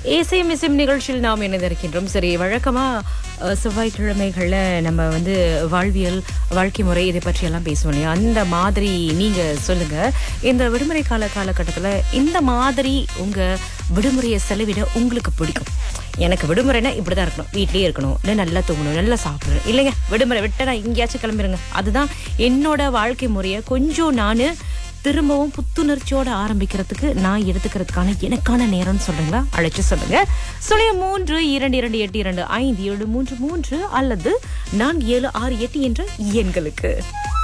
ACM இசைம் நிகழ்ச்சியில் நாம் இணைந்திருக்கின்றோம் சரி வழக்கமா அஹ், செவ்வாய்க்கிழமைகள்ல நம்ம வந்து வாழ்வியல் வாழ்க்கை முறை இதை பற்றி எல்லாம் பேசுவோம் இல்லையா அந்த மாதிரி நீங்க சொல்லுங்க இந்த விடுமுறை கால காலகட்டத்துல இந்த மாதிரி உங்க விடுமுறையை செலவிட உங்களுக்கு பிடிக்கும் எனக்கு விடுமுறைனா இப்படிதான் இருக்கணும் வீட்லயே இருக்கணும் இல்லை நல்லா தூங்கணும் நல்லா சாப்பிடணும் இல்லைங்க விடுமுறை விட்ட நான் எங்கேயாச்சும் கிளம்பிடுங்க அதுதான் என்னோட வாழ்க்கை முறையை கொஞ்சம் நான் திரும்பவும் புத்துணர்ச்சியோட ஆரம்பிக்கிறதுக்கு நான் எடுத்துக்கிறதுக்கான எனக்கான நேரம்னு சொல்லுங்களா அழைச்சு சொல்லுங்க சுழிய மூன்று இரண்டு இரண்டு எட்டு இரண்டு ஐந்து ஏழு மூன்று மூன்று அல்லது நான்கு ஏழு ஆறு எட்டு என்ற எண்களுக்கு